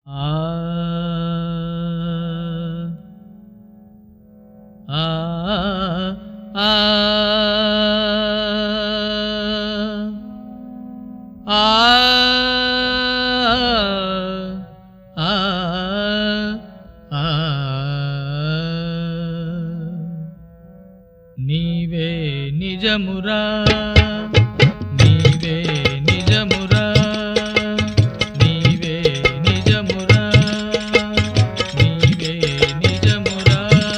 ఆ ఆ ఆ ఆ ఆ నీవే నిజమురా నీవే నిజమురా నీవే నిజమురా నీవే నిజమురా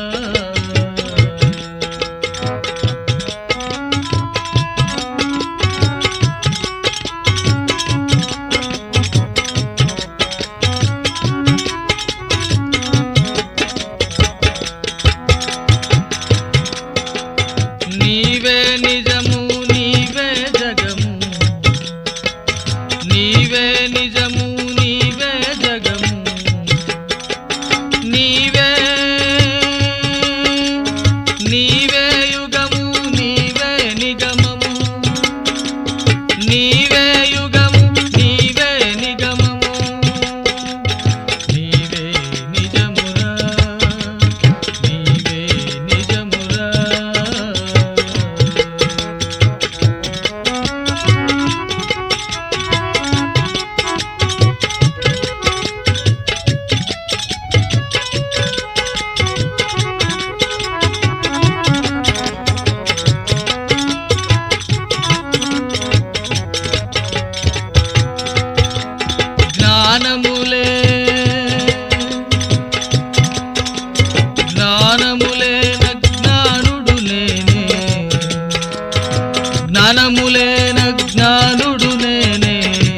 నీవే నిజము నీవే జగము నీవే నిజము నీవే జగము నీవే నీవే యుగము నీవే నిగమము నీవే యుగము నీవే నిగమము నీవే నిజమురా నీవే నిజమురా జ్ఞానములే జ్ఞానములే జ్ఞానుడు నేనే జ్ఞానములేన జ్ఞానుడు నేనే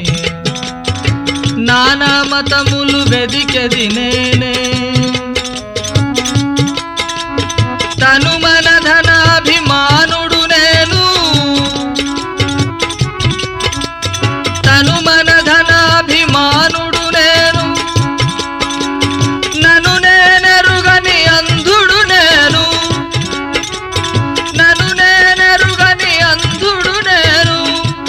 నానా మతములు వెదికెది నేనే తను మన ధనాభిమానుడు నేను తను మన ధనాభిమానుడు నేను నన్ను నేనెరుగని అంధుడు నేను నన్ను నేనెరుగని అంధుడు నేను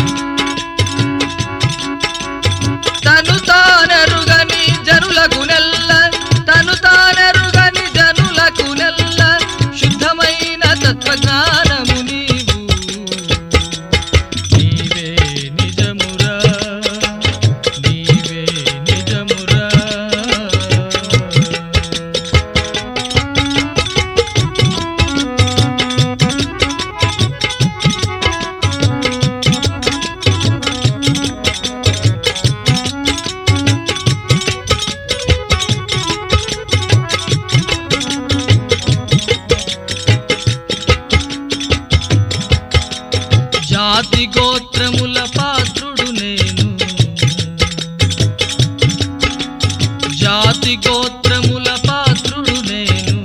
తను తానెరుగని జనులకు నెల్ల తను తానెరుగని జనులకు నెల్ల శుద్ధమైన తత్వజ్ఞానము నీవు నీవే నిజమురా నీవే నిజమురా జాతి గోత్రముల పాత్రుడు నేను జాతి గోత్రముల పాత్రుడు నేను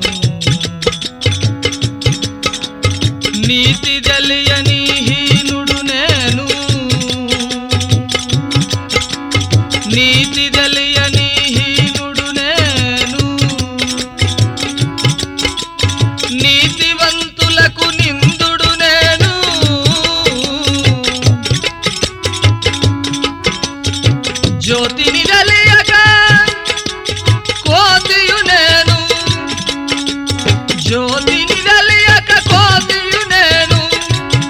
నీతి తెలియని హీనుడు నేను నీతి తెలియని హీనుడు నేను నీతివంతులకు నిందుడు నేను జ్యోతిని తెలియక కోతియు నేను జ్యోతిని తెలియక కోతియు నేను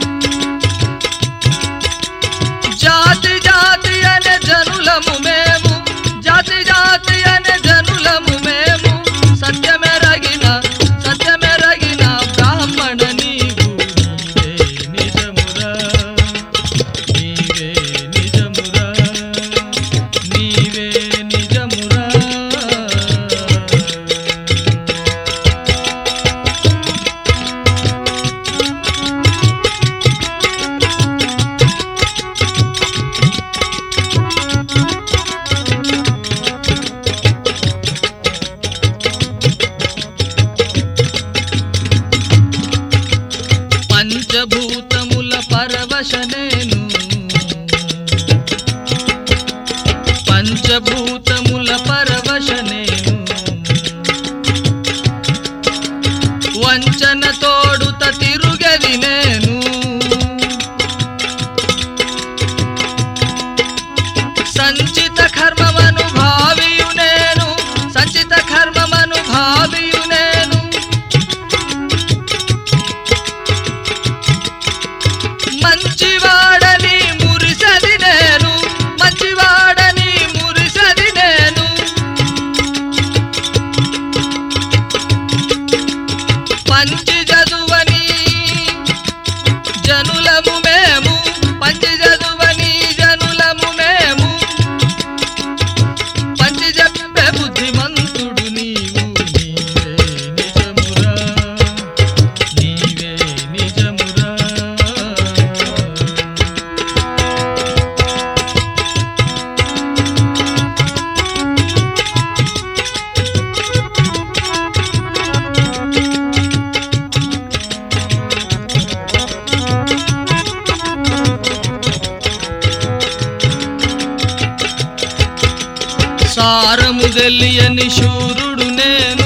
సారము తెలియని శూరుడు నేను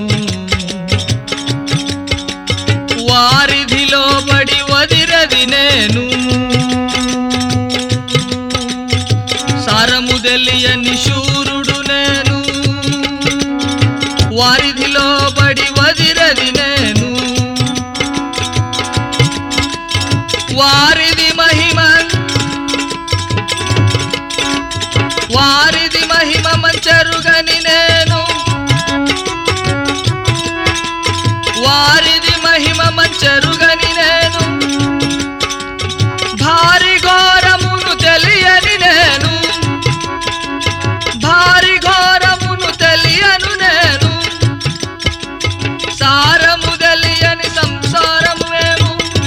వారిధిలో పడి వదిరది నేను సారము తెలియని శూరుడు నేను వారిధిలో పడి వదిరది నేను వారిది మహిమ వారిది మహిమ మంచరుగని నేను వారిది మహిమ మంచరుగని నేను భారీ ఘోరమును తెలియని నేను భారీ ఘోరమును తెలియను నేను సారము తెలియని సంసారము మేము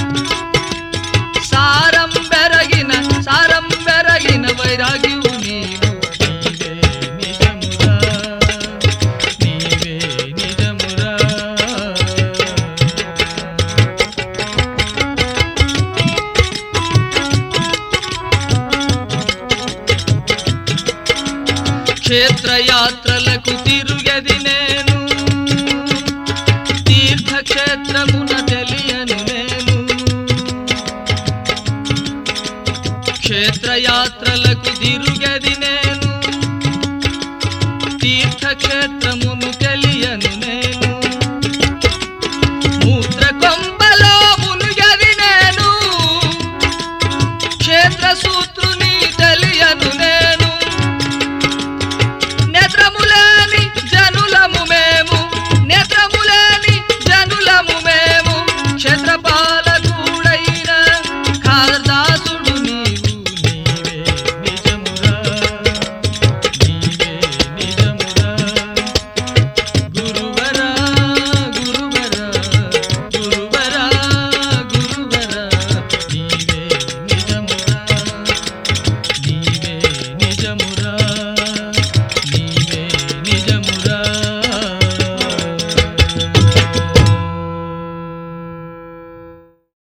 సారం బెరగిన సారం బెరగిన వైరాగ్యము నీవు నీవే నిజమురా నీవే నిజమురా క్షేత్రయాత్రలకు తిరుగది నేను తీర్థక్షేత్రమున తెలియను నేను క్షేత్రయాత్రలకు తిరుగది నేను